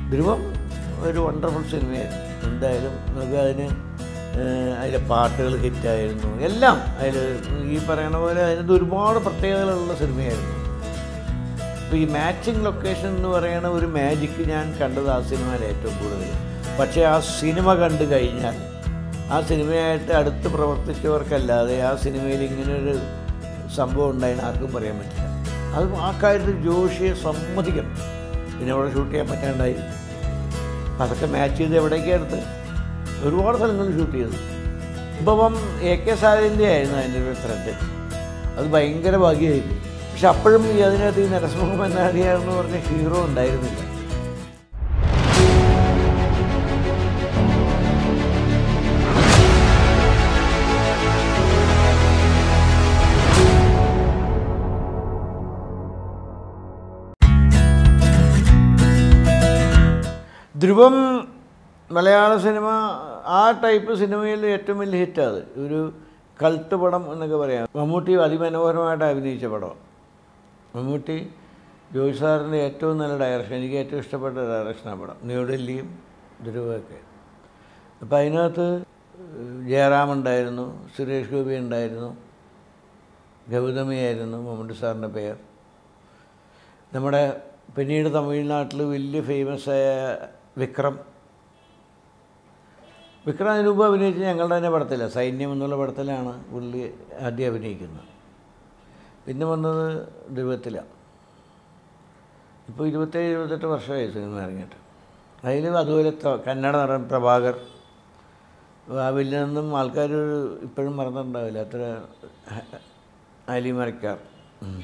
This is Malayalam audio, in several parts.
ധ്രുവം ഒരു വണ്ടർഫുൾ സിനിമയായിരുന്നു എന്തായാലും നമുക്ക് അതിന് ഏഹ്, അതിലെ പാട്ടുകൾ ഹിറ്റായിരുന്നു എല്ലാം അതിൽ ഈ പറയണ പോലെ അതിനകത്ത് ഒരുപാട് പ്രത്യേകതകളുള്ള സിനിമയായിരുന്നു ഇപ്പോൾ ഈ മാച്ചിങ് ലൊക്കേഷൻ എന്ന് പറയുന്ന ഒരു മാജിക്ക് ഞാൻ കണ്ടത് ആ സിനിമയിൽ ഏറ്റവും കൂടുതൽ പക്ഷേ ആ സിനിമ കണ്ടു കഴിഞ്ഞാൽ ആ സിനിമയായിട്ട് അടുത്ത് പ്രവർത്തിച്ചവർക്കല്ലാതെ ആ സിനിമയിൽ ഇങ്ങനൊരു സംഭവം ഉണ്ടായെന്ന് ആർക്കും പറയാൻ പറ്റില്ല അത് ആ കാര്യത്തിൽ ജോഷിയെ സമ്മതിക്കണം പിന്നെ അവിടെ ഷൂട്ട് ചെയ്യാൻ പറ്റാണ്ടായി അപ്പം അതൊക്കെ മാച്ച് ചെയ്ത് എവിടേക്കാണ് എടുത്ത് ഒരുപാട് സ്ഥലങ്ങളിൽ ഷൂട്ട് ചെയ്തു ഇപ്പം എ കെ സാലിൻ്റെ ആയിരുന്നു അതിൻ്റെ ഒരു ത്രെഡ് അത് ഭയങ്കര ഭാഗ്യമായിരുന്നു പക്ഷെ അപ്പോഴും ഈ അതിനകത്ത് ഈ നരസിംഹം മന്നാടിയാണെന്ന് പറഞ്ഞ ഹീറോ ഉണ്ടായിരുന്നില്ല ധ്രുവം മലയാള സിനിമ ആ ടൈപ്പ് സിനിമയിൽ ഏറ്റവും വലിയ ഹിറ്റ് അത് ഒരു കൾട്ട് പടം എന്നൊക്കെ പറയാം മമ്മൂട്ടി അതിമനോഹരമായിട്ട് അഭിനയിച്ച പടം മമ്മൂട്ടി ജോയ് സാറിൻ്റെ ഏറ്റവും നല്ല ഡയറക്ഷൻ എനിക്ക് ഏറ്റവും ഇഷ്ടപ്പെട്ട ഡയറക്ഷനാണ് പടം ന്യൂഡൽഹിയും ധ്രുവമൊക്കെ അപ്പം അതിനകത്ത് ജയറാം ഉണ്ടായിരുന്നു സുരേഷ് ഗോപി ഉണ്ടായിരുന്നു ഗൗതമിയായിരുന്നു മമ്മൂട്ടി സാറിൻ്റെ പേർ നമ്മുടെ പിന്നീട് തമിഴ്നാട്ടിൽ വലിയ ഫേമസ് ആയ വിക്രം വിക്രം അതിന് മുമ്പ് അഭിനയിച്ച ഞങ്ങളുടെ തന്നെ പടത്തിലാണ് സൈന്യം എന്നുള്ള പടത്തിലാണ് പുള്ളി ആദ്യം അഭിനയിക്കുന്നത് പിന്നെ വന്നത് ധ്രുവത്തിലാണ് ഇപ്പോൾ ഇരുപത്തേഴ് ഇരുപത്തെട്ട് വർഷമായി സിനിമ ഇറങ്ങിയിട്ട് അതിൽ അതുപോലെ ത- കന്നഡ നടൻ പ്രഭാകർ അതിൽ നിന്നും ആൾക്കാർ ഇപ്പോഴും മറന്നിട്ടുണ്ടാവില്ല അത്ര അലി മരക്കാർ ഉം.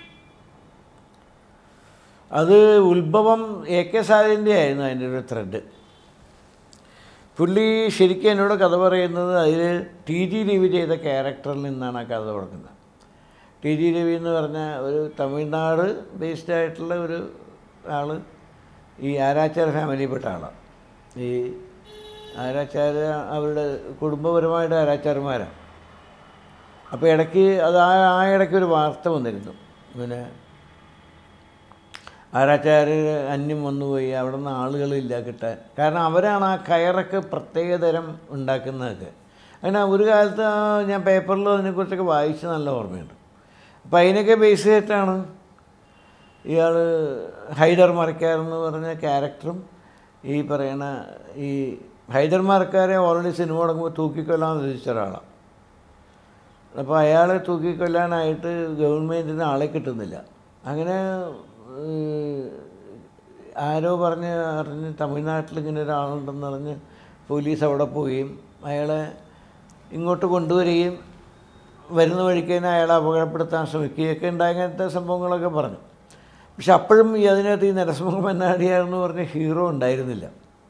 അത് ഉത്ഭവം എ കെ സാലിൻ്റെ ആയിരുന്നു അതിൻ്റെ ഒരു ത്രെഡ് പുള്ളി ശരിക്കും എന്നോട് കഥ പറയുന്നത് അതിൽ ടി ജി രവി ചെയ്ത ക്യാരക്ടറിൽ നിന്നാണ് ആ കഥ തുടങ്ങുന്നത് ടി ജി രവി എന്ന് പറഞ്ഞ ഒരു തമിഴ്നാട് ബേസ്ഡ് ആയിട്ടുള്ള ഒരു ആൾ ഈ ആരാച്ചാർ ഫാമിലിയിൽപ്പെട്ട ആളാണ് ഈ ആരാച്ചാർ അവരുടെ കുടുംബപരമായിട്ട് ആരാച്ചാർമാരാണ് അപ്പോൾ ഇടയ്ക്ക് അത് ആ ആ ഇടയ്ക്ക് ഒരു വാർത്ത വന്നിരുന്നു പിന്നെ ആരാച്ചാര് അന്യം വന്നുപോയി അവിടെ നിന്ന് ആളുകളില്ല കിട്ടാൻ കാരണം അവരാണ് ആ കയറൊക്കെ പ്രത്യേകതരം ഉണ്ടാക്കുന്നതൊക്കെ അങ്ങനെ ഒരു കാലത്ത് ആ ഞാൻ പേപ്പറിൽ അതിനെക്കുറിച്ചൊക്കെ വായിച്ച് നല്ല ഓർമ്മയുണ്ട് അപ്പം അതിനൊക്കെ ബേസ് ചെയ്തിട്ടാണ് ഇയാൾ ഹൈദർ മറക്കാർ എന്ന് പറഞ്ഞ ക്യാരക്ടറും ഈ പറയണ ഈ ഹൈദർ മറക്കാരെ ഓൾറെഡി സിനിമ തുടങ്ങുമ്പോൾ തൂക്കിക്കൊല്ലാൻ ഉദ്ദേശിച്ച ഒരാളാണ് അപ്പോൾ അയാളെ തൂക്കിക്കൊല്ലാനായിട്ട് ഗവൺമെൻറ്റിന് ആളെ കിട്ടുന്നില്ല അങ്ങനെ ഏഹ്, ആരോ പറഞ്ഞ് അറിഞ്ഞ് തമിഴ്നാട്ടിൽ ഇങ്ങനെ ഒരാളുണ്ടെന്ന് പറഞ്ഞ് പോലീസ് അവിടെ പോവുകയും അയാളെ ഇങ്ങോട്ട് കൊണ്ടുവരികയും വരുന്ന വഴിക്ക് തന്നെ അയാളെ അപകടപ്പെടുത്താൻ ശ്രമിക്കുകയൊക്കെ ഉണ്ടായ അങ്ങനത്തെ സംഭവങ്ങളൊക്കെ പറഞ്ഞു പക്ഷെ അപ്പോഴും ഈ അതിനകത്ത് ഈ നരസിംഹ മന്നാടിയാർ എന്ന് പറഞ്ഞ ഹീറോ ഉണ്ടായിരുന്നില്ല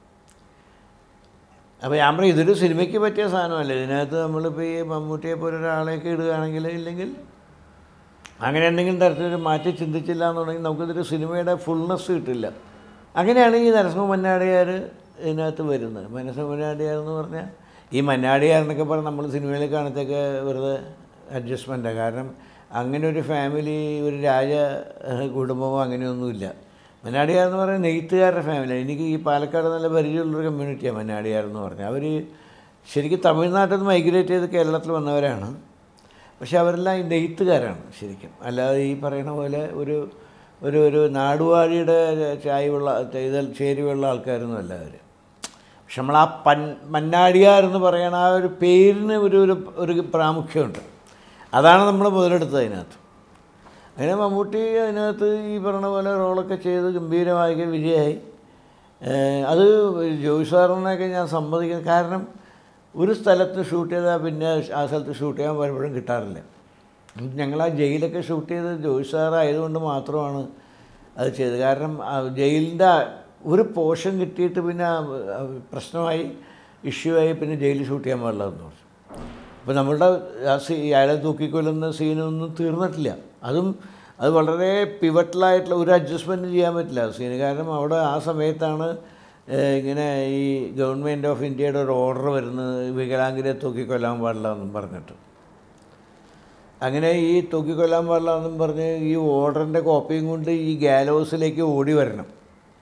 അപ്പോൾ ഞാൻ പറയും ഇതൊരു സിനിമയ്ക്ക് പറ്റിയ സാധനമല്ല ഇതിനകത്ത് നമ്മളിപ്പോൾ ഈ മമ്മൂട്ടിയെ പോലെ ഒരാളെയൊക്കെ ഇടുകയാണെങ്കിൽ ഇല്ലെങ്കിൽ അങ്ങനെ എന്തെങ്കിലും തരത്തിലൊരു മാറ്റി ചിന്തിച്ചില്ല എന്നുണ്ടെങ്കിൽ നമുക്കിതൊരു സിനിമയുടെ ഫുൾനെസ് കിട്ടില്ല അങ്ങനെയാണ് ഈ നരസിംഹ മന്നാടിയാർ ഇതിനകത്ത് വരുന്നത് നരസിംഹ മന്നാടിയാർ എന്ന് പറഞ്ഞാൽ ഈ മന്നാടിയാർ എന്നൊക്കെ പറഞ്ഞാൽ നമ്മൾ സിനിമയിൽ കാണത്തൊക്കെ വെറുതെ അഡ്ജസ്റ്റ്മെൻറ്റാണ് കാരണം അങ്ങനെ ഒരു ഫാമിലി ഒരു രാജ ഏഹ്, കുടുംബമോ അങ്ങനെയൊന്നുമില്ല മന്നാടിയാർ എന്ന് പറയുന്നത് നെയ്ത്തുകാരുടെ ഫാമിലി എനിക്ക് ഈ പാലക്കാട് നല്ല പരിചയമുള്ളൊരു കമ്മ്യൂണിറ്റിയാണ് മന്നാടിയാർ എന്ന് പറഞ്ഞാൽ അവർ ശരിക്കും തമിഴ്നാട്ടിൽ നിന്ന് മൈഗ്രേറ്റ് ചെയ്ത് കേരളത്തിൽ വന്നവരാണ് പക്ഷെ അവരെല്ലാം ഈ നെയ്ത്തുകാരാണ് ശരിക്കും അല്ലാതെ ഈ പറയുന്ന പോലെ ഒരു ഒരു ഒരു നാടുവാഴിയുടെ ചായവുള്ള ചെയ്തൽ ചേരുവയുള്ള ആൾക്കാരൊന്നും അല്ല അവർ പക്ഷെ നമ്മൾ ആ പൻ മന്നാടിയാർ എന്ന് പറയുന്ന ആ ഒരു പേരിന് ഒരു ഒരു ഒരു പ്രാമുഖ്യമുണ്ട് അതാണ് നമ്മൾ മുതലെടുത്തത് അതിനകത്ത് അങ്ങനെ മമ്മൂട്ടി അതിനകത്ത് ഈ പറഞ്ഞ പോലെ റോളൊക്കെ ചെയ്ത് ഗംഭീരമായി വിജയമായി ഏഹ് അത് ജോയ് സാറിനൊക്കെ ഞാൻ സമ്മതിക്കുന്നു കാരണം ഒരു സ്ഥലത്ത് ഷൂട്ട് ചെയ്താൽ പിന്നെ ആ സ്ഥലത്ത് ഷൂട്ട് ചെയ്യാൻ പലപ്പോഴും കിട്ടാറില്ല ഞങ്ങൾ ആ ജയിലൊക്കെ ഷൂട്ട് ചെയ്തത് ജോയ് സാറായതുകൊണ്ട് മാത്രമാണ് അത് ചെയ്തത് കാരണം ആ ജയിലിൻ്റെ ഒരു പോർഷൻ കിട്ടിയിട്ട് പിന്നെ ആ പ്രശ്നമായി ഇഷ്യൂ ആയി പിന്നെ ജയിലിൽ ഷൂട്ട് ചെയ്യാൻ പാടില്ല എന്ന് പറഞ്ഞു അപ്പോൾ നമ്മളുടെ ആ സീ അയാളെ തൂക്കിക്കൊല്ലുന്ന സീനൊന്നും തീർന്നിട്ടില്ല അതും അത് വളരെ പിവട്ടലായിട്ടുള്ള ഒരു അഡ്ജസ്റ്റ്മെൻറ്റ് ചെയ്യാൻ പറ്റില്ല ആ സീന് കാരണം അവിടെ ആ സമയത്താണ് ഏഹ്, ഇങ്ങനെ ഈ ഗവൺമെൻറ് ഓഫ് ഇന്ത്യയുടെ ഒരു ഓർഡർ വരുന്നത് വികലാംഗരെ തൂക്കിക്കൊല്ലാൻ പാടില്ല എന്നും പറഞ്ഞിട്ട് അങ്ങനെ ഈ തൂക്കിക്കൊല്ലാൻ പാടില്ല എന്നും പറഞ്ഞ് ഈ ഓർഡറിൻ്റെ കോപ്പിയും കൊണ്ട് ഈ ഗാലോസിലേക്ക് ഓടി വരണം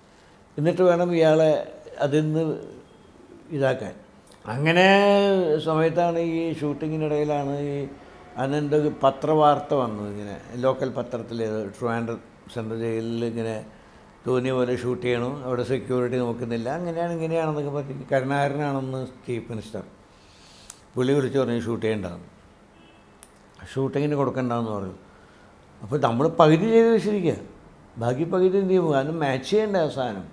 എന്നിട്ട് വേണം ഇയാളെ അതിൽ നിന്ന് ഇതാക്കാൻ അങ്ങനെ സമയത്താണ് ഈ ഷൂട്ടിങ്ങിനിടയിലാണ് ഈ അനന്ത പത്രവാർത്ത വന്നത് ഇങ്ങനെ ലോക്കൽ പത്രത്തിൽ ട്രിവാൻഡ്രം സെൻട്രൽ ജയിലിൽ ഇങ്ങനെ തോന്നിയ പോലെ ഷൂട്ട് ചെയ്യണം അവിടെ സെക്യൂരിറ്റി നോക്കുന്നില്ല അങ്ങനെയാണ് ഇങ്ങനെയാണെന്നൊക്കെ പറഞ്ഞ് കരുണാകരനാണെന്ന് ചീഫ് മിനിസ്റ്റർ പുള്ളി വിളിച്ച് പറഞ്ഞു ഷൂട്ട് ചെയ്യേണ്ടതെന്ന് ഷൂട്ടിങ്ങിന് കൊടുക്കണ്ടെന്ന് പറഞ്ഞു അപ്പോൾ നമ്മൾ പകുതി ചെയ്ത് വെച്ചിരിക്കുക ബാക്കി പകുതി എന്ത് ചെയ്യും കാരണം മാച്ച് ചെയ്യേണ്ട ആ സാധനം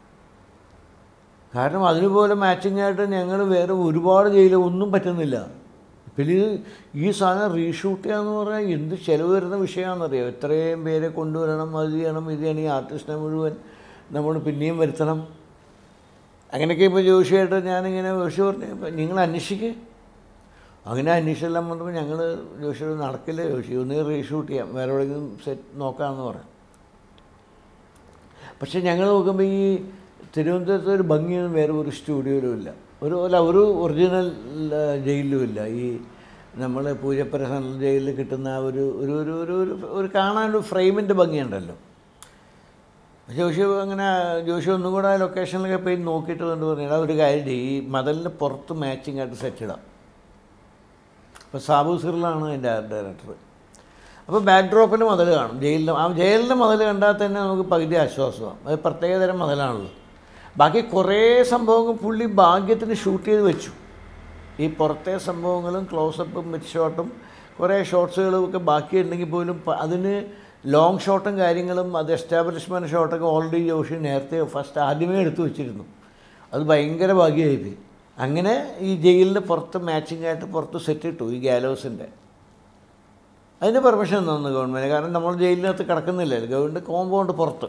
കാരണം അതിനുപോലെ മാച്ചിങ് ആയിട്ട് ഞങ്ങൾ വേറെ ഒരുപാട് ജയിലിൽ ഒന്നും പറ്റുന്നില്ല പിന്നെ ഇത് ഈ സാധനം റീഷൂട്ട് ചെയ്യാന്ന് പറഞ്ഞാൽ എന്ത് ചിലവ് വരുന്ന വിഷയമാണെന്നറിയോ എത്രയും പേരെ കൊണ്ടുവരണം അത് ചെയ്യണം ഇത് ചെയ്യണം ഈ ആർട്ടിസ്റ്റിനെ മുഴുവൻ നമ്മൾ പിന്നെയും വരുത്തണം അങ്ങനെയൊക്കെ ഇപ്പോൾ ജോഷിയായിട്ട് ഞാനിങ്ങനെ ജോഷി പറഞ്ഞു "ഇപ്പം നിങ്ങൾ അന്വേഷിക്കുക അങ്ങനെ അന്വേഷണമെല്ലാം വന്നപ്പോൾ ഞങ്ങൾ ജോഷിയോട് നടക്കില്ല ജോഷി ഒന്ന് റീഷൂട്ട് ചെയ്യാം വേറെ എവിടെയെങ്കിലും സെറ്റ് നോക്കാമെന്ന് പറയാം പക്ഷേ ഞങ്ങൾ നോക്കുമ്പോൾ ഈ തിരുവനന്തപുരത്ത് ഒരു ഭംഗിയൊന്നും വേറെ ഒരു സ്റ്റുഡിയോയിലും ഇല്ല ഒരു അല്ല ഒരു ഒറിജിനൽ ജയിലിലും ഇല്ല ഈ നമ്മൾ പൂജപ്പുര സെൻട്രൽ ജയിലിൽ കിട്ടുന്ന ആ ഒരു ഒരു ഒരു ഒരു ഒരു ഒരു കാണാനൊരു ഫ്രെയിമിൻ്റെ ഭംഗിയുണ്ടല്ലോ ജോഷി അങ്ങനെ ജോഷി ഒന്നും കൂടെ ആ ലൊക്കേഷനിലൊക്കെ പോയി നോക്കിയിട്ട് കൊണ്ട് പറഞ്ഞാൽ ഒരു കാര്യം ചെയ്യ്, ഈ മതിലിന് പുറത്ത് മാച്ചിങ് ആയിട്ട് സെറ്റ് ഇടാം അപ്പോൾ സാബു സിറിലാണ് അതിൻ്റെ ആർട്ട് ഡയറക്ടർ അപ്പോൾ ബാക്ക് ഡ്രോപ്പിൽ മതിൽ കാണും ജയിലിൻ്റെ ആ ജയിലിൻ്റെ മതിൽ കണ്ടാൽ തന്നെ നമുക്ക് പകുതി ആശ്വാസമാണ് അത് പ്രത്യേകതരം മതിലാണല്ലോ ബാക്കി കുറേ സംഭവങ്ങൾ പുള്ളി ഭാഗ്യത്തിന് ഷൂട്ട് ചെയ്ത് വെച്ചു ഈ പുറത്തെ സംഭവങ്ങളും ക്ലോസപ്പും മിഡ് ഷോട്ടും കുറേ ഷോട്ട്സുകളും ഒക്കെ ബാക്കിയുണ്ടെങ്കിൽ പോലും പ- അതിന് ലോങ് ഷോട്ടും കാര്യങ്ങളും അത് എസ്റ്റാബ്ലിഷ്മെൻറ്റ് ഷോട്ടൊക്കെ ഓൾറെഡി ജോഷി നേരത്തെ ഫസ്റ്റ് ആദ്യമേ എടുത്തു വെച്ചിരുന്നു അത് ഭയങ്കര ഭാഗ്യമായിപ്പോയി അങ്ങനെ ഈ ജയിലിൻ്റെ പുറത്ത് മാച്ചിങ് ആയിട്ട് പുറത്ത് സെറ്റ് ഇട്ടു ഈ ഗാലോസിൻ്റെ അതിന് പെർമിഷൻ തന്നു ഗവൺമെൻറ് കാരണം നമ്മൾ ജയിലിനകത്ത് കിടക്കുന്നില്ലല്ലോ ഗവൺമെൻറ് കോമ്പൗണ്ട് പുറത്ത്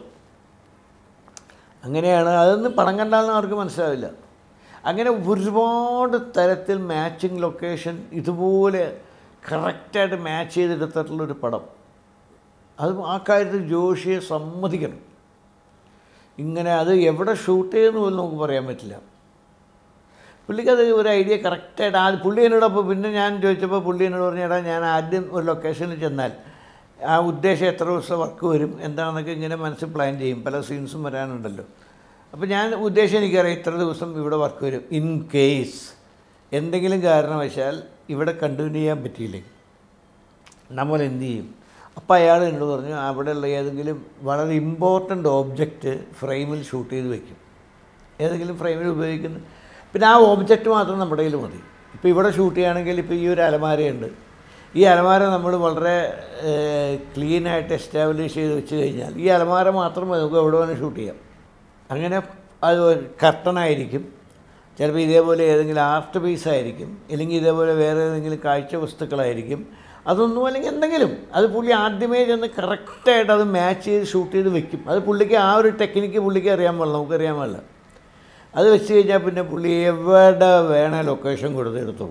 അങ്ങനെയാണ് അതൊന്നും പണം കണ്ടാലും അവർക്ക് മനസ്സിലാവില്ല അങ്ങനെ ഒരുപാട് തരത്തിൽ മാച്ചിങ് ലൊക്കേഷൻ ഇതുപോലെ കറക്റ്റായിട്ട് മാച്ച് ചെയ്തെടുത്തിട്ടുള്ളൊരു പടം അത് ആ കാര്യത്തിൽ ജോഷിയെ സമ്മതിക്കണം ഇങ്ങനെ അത് എവിടെ ഷൂട്ട് ചെയ്യുന്നു പോലും നമുക്ക് പറയാൻ പറ്റില്ല പുള്ളിക്കത് ഒരു ഐഡിയ കറക്റ്റായിട്ട് ആ പുള്ളി എന്നോട് അപ്പോൾ പിന്നെ ഞാൻ ചോദിച്ചപ്പോൾ പുള്ളി എന്നോട് പറഞ്ഞു എടാ ഞാൻ ആദ്യം ഒരു ലൊക്കേഷനിൽ ചെന്നാൽ ആ ഉദ്ദേശം എത്ര ദിവസം വർക്ക് വരും എന്താണെന്നൊക്കെ ഇങ്ങനെ മനസ്സിൽ പ്ലാൻ ചെയ്യും പല സീൻസും വരാനുണ്ടല്ലോ അപ്പോൾ ഞാൻ ഉദ്ദേശം എനിക്കറിയാം ഇത്ര ദിവസം ഇവിടെ വർക്ക് വരും ഇൻ കേസ് എന്തെങ്കിലും കാരണവശാൽ ഇവിടെ കണ്ടിന്യൂ ചെയ്യാൻ പറ്റിയില്ലെങ്കിൽ നമ്മൾ എന്ത് ചെയ്യും അപ്പോൾ അയാൾ എന്നോട് പറഞ്ഞു അവിടെയുള്ള ഏതെങ്കിലും വളരെ ഇമ്പോർട്ടൻ്റ് ഓബ്ജക്റ്റ് ഫ്രെയിമിൽ ഷൂട്ട് ചെയ്ത് വെക്കും ഏതെങ്കിലും ഫ്രെയിമിൽ ഉപയോഗിക്കുന്ന പിന്നെ ആ ഓബ്ജക്റ്റ് മാത്രം നമ്മുടെ കയ്യിൽ മതി ഇപ്പോൾ ഇവിടെ ഷൂട്ട് ചെയ്യുകയാണെങ്കിൽ ഇപ്പോൾ ഈ ഒരു അലമാരയുണ്ട് ഈ അലമാര നമ്മൾ വളരെ ക്ലീനായിട്ട് എസ്റ്റാബ്ലിഷ് ചെയ്ത് വെച്ച് കഴിഞ്ഞാൽ ഈ അലമാര മാത്രം മതി നമുക്ക് എവിടെ വേണേൽ ഷൂട്ട് ചെയ്യാം അങ്ങനെ അത് കർട്ടനായിരിക്കും ചിലപ്പോൾ ഇതേപോലെ ഏതെങ്കിലും ആർട്ട് പീസ് ആയിരിക്കും അല്ലെങ്കിൽ ഇതേപോലെ വേറെ ഏതെങ്കിലും കാഴ്ച വസ്തുക്കളായിരിക്കും അതൊന്നും അല്ലെങ്കിൽ എന്തെങ്കിലും അത് പുള്ളി ആദ്യമേ ചെന്ന് കറക്റ്റായിട്ട് അത് മാച്ച് ചെയ്ത് ഷൂട്ട് ചെയ്ത് വെക്കും അത് പുള്ളിക്ക് ആ ഒരു ടെക്നിക്ക് പുള്ളിക്ക് അറിയാൻ പാടില്ല നമുക്കറിയാൻ പാടില്ല അത് വെച്ച് കഴിഞ്ഞാൽ പിന്നെ പുള്ളി എവിടെ വേണേ ലൊക്കേഷൻ കൊടുത്ത് എടുത്തോളും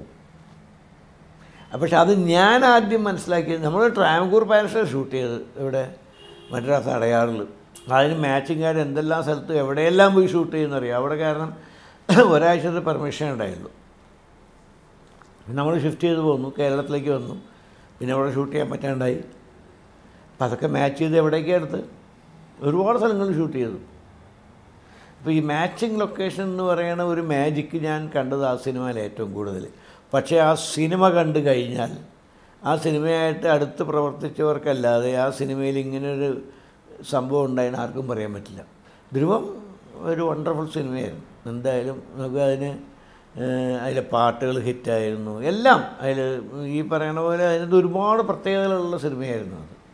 പക്ഷെ അത് ഞാൻ ആദ്യം മനസ്സിലാക്കിയത് നമ്മൾ ട്രാവൻകൂർ പാലസിൽ ഷൂട്ട് ചെയ്തത് ഇവിടെ മദ്രാസ് അടയാറിൽ അതിന് മാച്ചിങ്ങാർ എന്തെല്ലാം സ്ഥലത്ത് എവിടെയെല്ലാം പോയി ഷൂട്ട് ചെയ്യുന്നറിയാം അവിടെ കാരണം ഒരാഴ്ചത്തെ പെർമിഷൻ ഉണ്ടായുള്ളൂ നമ്മൾ ഷിഫ്റ്റ് ചെയ്ത് പോന്നു കേരളത്തിലേക്ക് വന്നു പിന്നെ അവിടെ ഷൂട്ട് ചെയ്യാൻ പറ്റാണ്ടായി അപ്പം അതൊക്കെ മാച്ച് ചെയ്ത് എവിടേക്കാണ് എടുത്ത് ഒരുപാട് സ്ഥലങ്ങളിൽ ഷൂട്ട് ചെയ്തു അപ്പോൾ ഈ മാച്ചിങ് ലൊക്കേഷൻ എന്ന് പറയുന്ന ഒരു മാജിക്ക് ഞാൻ കണ്ടത് ആ സിനിമയിൽ ഏറ്റവും കൂടുതൽ പക്ഷേ ആ സിനിമ കണ്ടു കഴിഞ്ഞാൽ ആ സിനിമയായിട്ട് അടുത്ത് പ്രവർത്തിച്ചവർക്കല്ലാതെ ആ സിനിമയിൽ ഇങ്ങനൊരു സംഭവം ഉണ്ടായെന്ന് ആർക്കും പറയാൻ പറ്റില്ല ധ്രുവം ഒരു വണ്ടർഫുൾ സിനിമയായിരുന്നു എന്തായാലും നമുക്ക് അതിന് ഏഹ്, അതിലെ പാട്ടുകൾ ഹിറ്റായിരുന്നു എല്ലാം അതിൽ ഈ പറയുന്ന പോലെ അതിനകത്ത് ഒരുപാട് പ്രത്യേകതകളുള്ള സിനിമയായിരുന്നു അത്